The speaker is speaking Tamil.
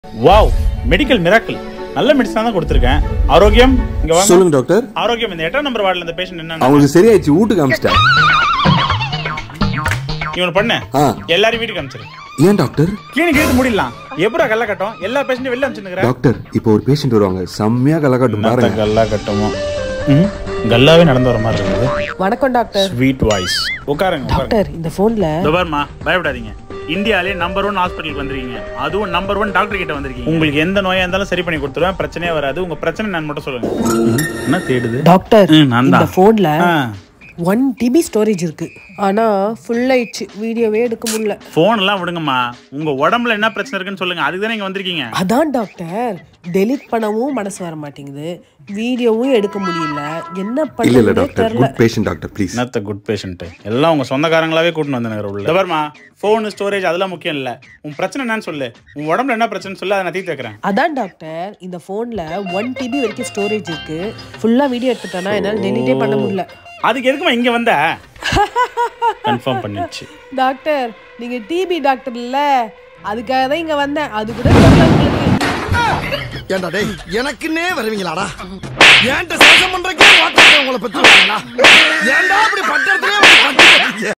வாவ் மெடிக்கல் மிராக்கிள் நல்ல மெடிசன் தான் கொடுத்துருக்கேன் ஆரோக்கியம் இங்க வாங்க சொல்லுங்க டாக்டர் ஆரோக்கியம் இந்த எட்டாம் நம்பர் வார்டில் இந்த பேஷண்ட் என்ன அவங்களுக்கு சரியாயிடுச்சு வீட்டுக்கு அமிச்சிட்டேன் இவனை பண்ணு ஆ எல்லாரும் வீட்டுக்கு அனுப்பிச்சிரு ஏன் டாக்டர் கிளினிக் எடுத்து முடிடலாம் எப்படா கல்ல கட்டும் எல்லா பேஷண்ட்டும் வெளில அனுப்பிச்சுருக்கிறேன் டாக்டர் இப்போ ஒரு பேஷண்ட் வருவாங்க செம்மையா கலக்காட்டும் பாருங்க கல்லா கட்டுமோ ம் கல்லாவே நடந்து வர மாதிரி இருக்குது வணக்கம் டாக்டர் ஸ்வீட் வாய்ஸ் உட்காருங்க உட்காருங்க டாக்டர் இந்த போன்ல இதோ பாரும்மா பயப்படாதீங்க இந்தியாலே நம்பர் ஒன் ஹாஸ்பிட்டலுக்கு வந்திருக்கீங்க அதுவும் நம்பர் ஒன் டாக்டர் கிட்ட வந்திருக்கீங்க உங்களுக்கு எந்த நோயா இருந்தாலும் சரி பண்ணி கொடுத்துருவேன் பிரச்சனையே வராது உங்க பிரச்சனை நான் மட்டும் சொல்லுங்க என்ன தேடுது டாக்டர் ம், நான் இந்த தான். போன்ல ஆ. ஒன் டிபி ஸ்டோரேஜ் இருக்கு ஆனா ஃபுல் ஆயிடுச்சு வீடியோவே எடுக்க முடியல போன் எல்லாம் விடுங்கம்மா உங்க உடம்புல என்ன பிரச்சனை இருக்குன்னு சொல்லுங்க அதுக்கு தானே இங்க வந்திருக்கீங்க அதான் டாக்டர் டெலீட் பண்ணவும் மனசு வர மாட்டேங்குது வீடியோவும் எடுக்க முடியல என்ன இல்ல இல்ல பண்ணவே டாக்டர் தெரியல குட் பேஷண்ட் டாக்டர் ப்ளீஸ் என்னத்த குட் பேஷண்ட் எல்லாம் உங்க சொந்தக்காரங்களாவே கூட்டிட்டு வந்தாங்க உள்ள தவறுமா ஃபோன் ஸ்டோரேஜ் அதெல்லாம் முக்கியம் இல்ல உன் பிரச்சனை என்னன்னு சொல்லு உன் உடம்புல என்ன பிரச்சனை சொல்லு அதை நான் தீர்த்து வைக்கிறேன் அதான் டாக்டர் இந்த போன்ல ஒன் டிபி வரைக்கும் ஸ்டோரேஜ் இருக்கு ஃபுல்லா வீடியோ எடுத்துட்டேன்னா என்னால டெலிட்டே பண்ண முடியல அதுக்கு எதுக்குமா இங்க வந்த கன்ஃபார்ம் பண்ணிடுச்சு டாக்டர் நீங்க டிபி டாக்டர் இல்ல அதுக்காக தான் இங்க வந்தேன் அது கூட தெரியல உங்களுக்கு ஏண்டா டேய் எனக்குன்னே வருவீங்களாடா ஏன்ட்ட சேஷம் பண்றக்கே வாட்டர் உங்களை பெற்று ஏன்டா அப்படி பட்டத்திலே வந்து பட்டு